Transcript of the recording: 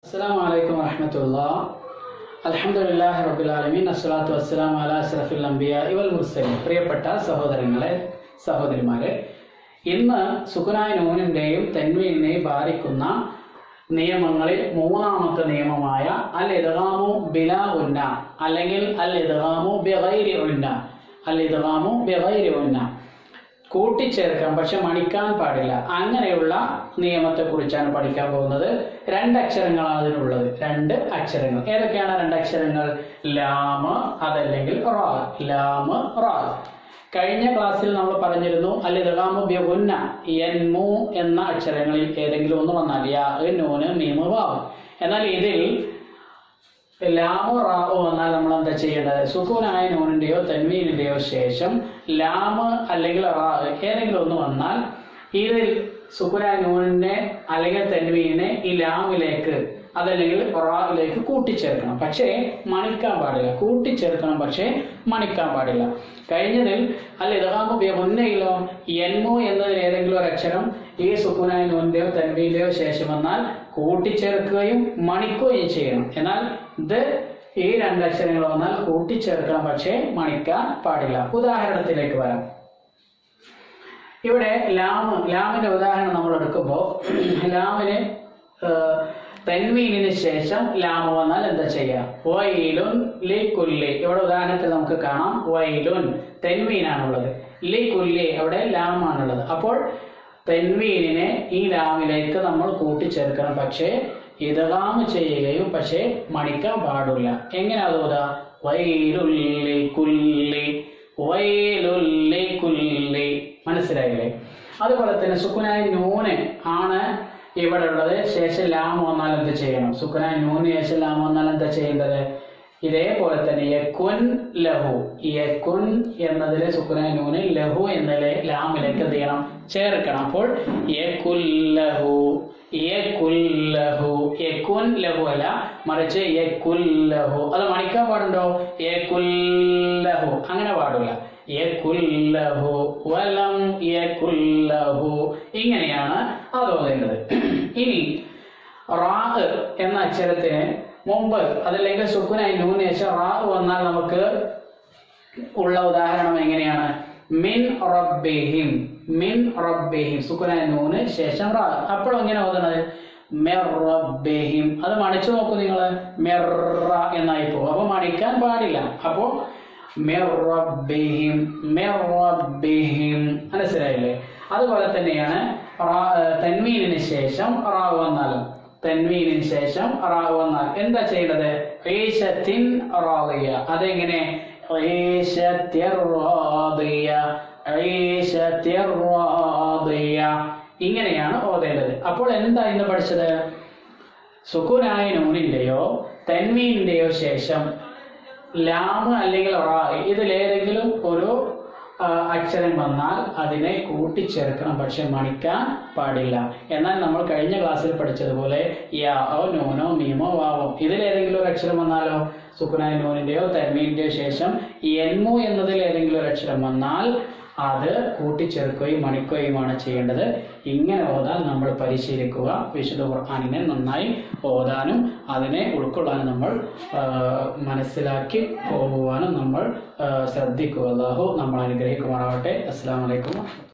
അസ്സാം വലൈക്കും വറഹമത്തുള്ള അലഹമുല്ലാഹി റബുലാലമീൻ അസ്സലാത്തു വസ്സലാം അല അസ്രഫുൽ അംബിയ ഇവൽ മുർസലിം പ്രിയപ്പെട്ട സഹോദരങ്ങളെ സഹോദരിമാരെ ഇന്ന് സുഖനായ നൂനിൻ്റെയും തെൻവീനെയും ബാധിക്കുന്ന നിയമങ്ങളിൽ മൂന്നാമത്തെ നിയമമായ അൽ ഇദ്ഗാമു ബിലാ ഉന്ന അല്ലെങ്കിൽ അൽ ഇദ്ഗാമു ബിഗൈരി ഉന്ന അൽ ഇദ്ഗാമു ബിഗൈരി ഉന്ന കൂട്ടിച്ചേർക്കാം പക്ഷെ മണിക്കാൻ പാടില്ല അങ്ങനെയുള്ള നിയമത്തെ കുറിച്ചാണ് പഠിക്കാൻ പോകുന്നത് രണ്ട് അക്ഷരങ്ങളാണ് അതിനുള്ളത് രണ്ട് അക്ഷരങ്ങൾ ഏതൊക്കെയാണ് രണ്ട് അക്ഷരങ്ങൾ ലാമ് അതല്ലെങ്കിൽ റാ ലാമ് റാ കഴിഞ്ഞ ക്ലാസ്സിൽ നമ്മൾ പറഞ്ഞിരുന്നു അൽ ഇദ്ഗാമു ബിഗുന്ന യൻമു എന്ന അക്ഷരങ്ങളിൽ ഏതെങ്കിലും ഒന്ന് വന്നാൽ യാ നൂന് മീമ് വാവ് എന്നാൽ ഇതിൽ ലാമോ റാവോ വന്നാൽ നമ്മൾ എന്താ ചെയ്യേണ്ടത് സുക്കൂനായ നൂനിന്റെയോ തന്മീനിന്റെയോ ശേഷം ലാമ് അല്ലെങ്കിൽ റാ ഏതെങ്കിലും ഒന്ന് വന്നാൽ ഇതിൽ സുക്കൂനായ നൂനിനെ അല്ലെങ്കിൽ തന്മീനിനെ ഈ ലാമിലേക്ക് അതല്ലെങ്കിൽ റാവിലേക്ക് കൂട്ടിച്ചേർക്കണം പക്ഷേ മണിക്കാൻ പാടില്ല കൂട്ടിച്ചേർക്കണം പക്ഷേ മണിക്കാൻ പാടില്ല കഴിഞ്ഞതിൽ അല്ല ഇതാകുമ്പോൾ മുന്നയിലോ എൻമോ എന്നതിൽ ഏതെങ്കിലും ഒരു അക്ഷരം ഈ സുക്കൂനായ നൂനിന്റെയോ തന്മീന്റെയോ ശേഷം വന്നാൽ കൂട്ടിച്ചേർക്കുകയും മണിക്കുകയും ചെയ്യണം എന്നാൽ ഇത് ഈ രണ്ട് അക്ഷരങ്ങൾ വന്നാൽ കൂട്ടിച്ചേർക്കണം പക്ഷേ മണിക്കാൻ പാടില്ല ഉദാഹരണത്തിലേക്ക് വരാം ഇവിടെ ലാമ് ലാമിന്റെ ഉദാഹരണം നമ്മൾ എടുക്കുമ്പോൾ ലാമിന് തെൻവീനിന് ശേഷം ലാമ് വന്നാൽ എന്താ ചെയ്യുക വൈലുൻ ലി കുല്ലി ഇവിടെ ഉദാഹരണത്തിൽ നമുക്ക് കാണാം വൈലുൻ തെൻവീനാണുള്ളത് ലി കുല്ലി അവിടെ ലാമാണുള്ളത് അപ്പോൾ തെൻവീനിനെ ഈ ലാമിലേക്ക് നമ്മൾ കൂട്ടിച്ചേർക്കണം പക്ഷേ ഇതകാമ് ചെയ്യുകയും പക്ഷേ മണിക്കാൻ പാടില്ല എങ്ങനെ അതോതാ വൈലുല്ലി കുല്ലി വൈലുല്ലി കുല്ലി മനസ്സിലായില്ലേ അതുപോലെ തന്നെ സുക്കുനായ നൂന് ആണ് ഇവിടെ ഉള്ളത് ശേഷം ലാം വന്നാൽ എന്ത് ചെയ്യണം സുക്കുനായ നൂന് ശേഷം ലാം വന്നാൽ എന്താ ചെയ്യേണ്ടത് ഇതേപോലെ തന്നെ യക്കുൻ ലഹു യക്കുൻ എന്നതിലെ സുക്കുനായ നൂന് ലഹു എന്നതിലെ ലാമിലേക്ക് എന്ത് ചെയ്യണം ചേർക്കണം അപ്പോൾ യക്കുല്ലഹു യക്കുല്ലഹു യക്കുൻ ലഹു അല്ല മറിച്ച് യക്കുല്ലഹു അത് മണിക്കാൻ പാടുണ്ടോ യക്കുല്ലഹു അങ്ങനെ പാടില്ല യക്കുല്ലഹു വലം യക്കുല്ലഹു ഇങ്ങനെയാണ് അത് ഓതേണ്ടത് ഇനി റാ എന്ന അക്ഷരത്തിന് മുമ്പ് അതല്ലെങ്കിൽ സുക്കുനായി നൂനേശം റാ വന്നാൽ നമുക്ക് ഉള്ള ഉദാഹരണം എങ്ങനെയാണ് മിൻ റബ്ബിഹിം മിൻ റബ്ബിഹിം സുക്കുനായ നൂന് ശേഷം റാ അപ്പോൾ എങ്ങനെ ഓതുന്നത് മെറബിഹിം അത് മണിച്ചു നോക്കൂ നിങ്ങൾ മെറ എന്നായി പോകും അപ്പൊ മണിക്കാൻ പാടില്ല അപ്പോ മെറബിഹിം മെറബിഹിം മനസ്സിലായില്ലേ അതുപോലെ തന്നെയാണ് തന്മീനിന് ശേഷം റാ വന്നാലും തന്മീനിന് ശേഷം റാ വന്നാൽ എന്താ ചെയ്യേണ്ടത് ഈശത്തിൻ റാദിയ അതെങ്ങനെ ഇങ്ങനെയാണ് ഓതേണ്ടത് അപ്പോൾ എന്താ ഇന്ന് പഠിച്ചത് സുക്കുനായ നൂനിന്റെയോ തന്മീനിന്റെയോ ശേഷം ലാമ് അല്ലെങ്കിൽ റാ ഇതിലേതെങ്കിലും ഒരു അക്ഷരം വന്നാൽ അതിനെ കൂട്ടിച്ചേർക്കണം പക്ഷെ മണിക്കാൻ പാടില്ല എന്നാൽ നമ്മൾ കഴിഞ്ഞ ക്ലാസ്സിൽ പഠിച്ചതുപോലെ യാओ നൂനോ മീമോ വാവോ ഇതിലേതെങ്കിലും ഒരു അക്ഷരം വന്നാലോ സുക്കുനായ നൂനിന്റെയോ തന്മീന്റെയോ ശേഷം എൻമു എന്നതിൽ ഏതെങ്കിലും ഒരു അക്ഷരം വന്നാൽ അത് കൂട്ടിച്ചേർക്കുകയും മണിക്കുകയുമാണ് ചെയ്യേണ്ടത് ഇങ്ങനെ ഓതാൻ നമ്മൾ പരിശീലിക്കുക വിശുദ്ധ ഖുർആാനിനെ നന്നായി ഓതാനും അതിനെ ഉൾക്കൊള്ളാനും നമ്മൾ മനസ്സിലാക്കി പോകുവാനും നമ്മൾ ശ്രദ്ധിക്കുക അല്ലാഹു നമ്മൾ അനുഗ്രഹിക്കുമാറാവട്ടെ അസ്സാം വലൈക്കും